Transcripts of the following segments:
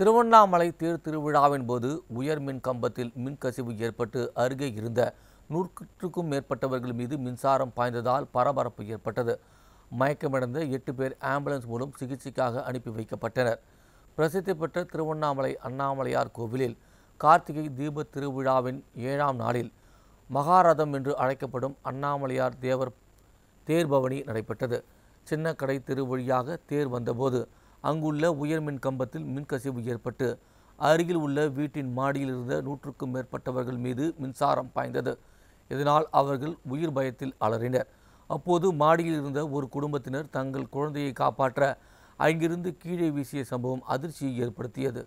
திருவண்ணாமலை தேர் திருவிழாவின் போது உயர் மின் கம்பத்தில் மின்கசிவு ஏற்பட்டு அருகே இருந்த நூற்றுக்கும் மேற்பட்டவர்கள் மீது மின்சாரம் பாய்ந்ததால் பரபரப்பு ஏற்பட்டது மயக்கமடைந்த எட்டு பேர் ஆம்புலன்ஸ் மூலம் சிகிச்சைக்காக அனுப்பி வைக்கப்பட்டனர் பிரசித்தி பெற்ற திருவண்ணாமலை அண்ணாமலையார் கோவிலில் கார்த்திகை தீப திருவிழாவின் ஏழாம் நாளில் மகாரதம் என்று அழைக்கப்படும் அண்ணாமலையார் தேவர் தேர்பவனி நடைபெற்றது சின்னக்கடை தெரு வழியாக தேர் வந்தபோது அங்குள்ள உயர்மின் கம்பத்தில் மின்கசிவு ஏற்பட்டு அருகில் உள்ள வீட்டின் மாடியில் இருந்த நூற்றுக்கும் மேற்பட்டவர்கள் மீது மின்சாரம் பாய்ந்தது இதனால் அவர்கள் உயிர் பயத்தில் அலறினர் அப்போது மாடியில் இருந்த ஒரு குடும்பத்தினர் தங்கள் குழந்தையை காப்பாற்ற அங்கிருந்து கீழே வீசிய சம்பவம் அதிர்ச்சியை ஏற்படுத்தியது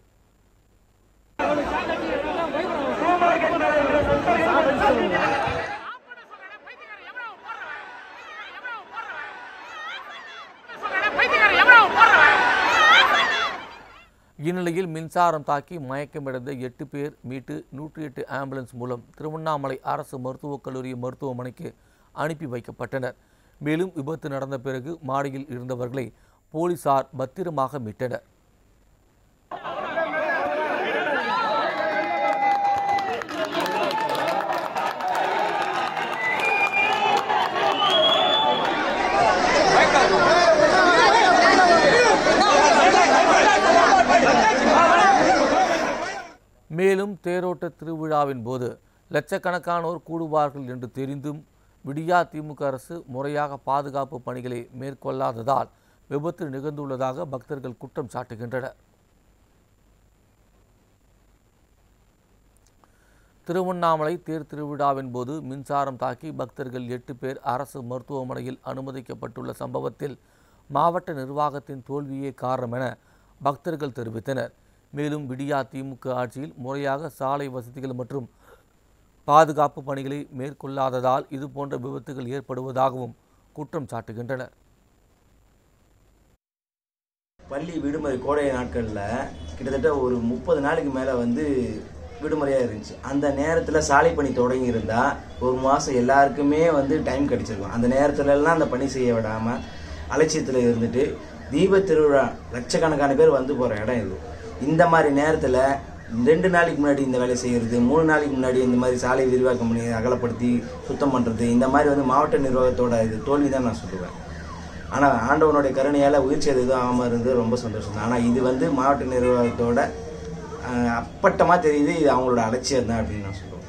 இந்நிலையில் மின்சாரம் தாக்கி மயக்கமடைந்த எட்டு பேர் மீட்டு நூற்றி எட்டு ஆம்புலன்ஸ் மூலம் திருவண்ணாமலை அரசு மருத்துவக் கல்லூரி மருத்துவமனைக்கு அனுப்பி வைக்கப்பட்டனர் மேலும் விபத்து நடந்த பிறகு மாடியில் இருந்தவர்களை போலீசார் பத்திரமாக மீட்டனர் மேலும் தேரோட்ட திருவிழாவின் போது லட்சக்கணக்கானோர் கூடுவார்கள் என்று தெரிந்தும் விடியா திமுக அரசு முறையாக பாதுகாப்பு பணிகளை மேற்கொள்ளாததால் விபத்து நிகழ்ந்துள்ளதாக பக்தர்கள் குற்றம் சாட்டுகின்றனர் திருவண்ணாமலை தேர் திருவிழாவின் போது மின்சாரம் தாக்கி பக்தர்கள் எட்டு பேர் அரசு மருத்துவமனையில் அனுமதிக்கப்பட்டுள்ள சம்பவத்தில் மாவட்ட நிர்வாகத்தின் தோல்வியே காரணம் என பக்தர்கள் தெரிவித்தனர் மேலும் விடியா திமுக ஆட்சியில் முறையாக சாலை வசதிகள் மற்றும் பாதுகாப்பு பணிகளை மேற்கொள்ளாததால் இதுபோன்ற விபத்துகள் ஏற்படுவதாகவும் குற்றம் சாட்டுகின்றனர் பள்ளி விடுமுறை கோடை நாட்களில் கிட்டத்தட்ட ஒரு முப்பது நாளைக்கு மேலே வந்து விடுமுறையாக இருந்துச்சு அந்த நேரத்தில் சாலை பணி தொடங்கி இருந்தால் ஒரு மாதம் எல்லாருக்குமே வந்து டைம் கிடைச்சிருக்கும் அந்த நேரத்துல எல்லாம் அந்த பணி செய்ய விடாமல் அலட்சியத்தில் இருந்துட்டு தீப திருவிழா லட்சக்கணக்கான பேர் வந்து போகிற இடம் இது இந்த மாதிரி நேரத்தில் ரெண்டு நாளைக்கு முன்னாடி இந்த வேலையை செய்கிறது மூணு நாளைக்கு முன்னாடி இந்த மாதிரி சாலை விரிவாக்கம் பண்ணி அகலப்படுத்தி சுத்தம் பண்ணுறது இந்த மாதிரி வந்து மாவட்ட நிர்வாகத்தோட இது தோல்வி தான் நான் சொல்லுவேன் ஆனால் ஆண்டவனுடைய கருணையால் உயிர் சேதம் எதுவும் ஆகாமல் இருந்து ரொம்ப சந்தோஷம் தான் ஆனால் இது வந்து மாவட்ட நிர்வாகத்தோட அஹ், அப்பட்டமாக தெரியுது இது அவங்களோட அலட்சியம் தான் அப்படின்னு நான் சொல்லுவேன்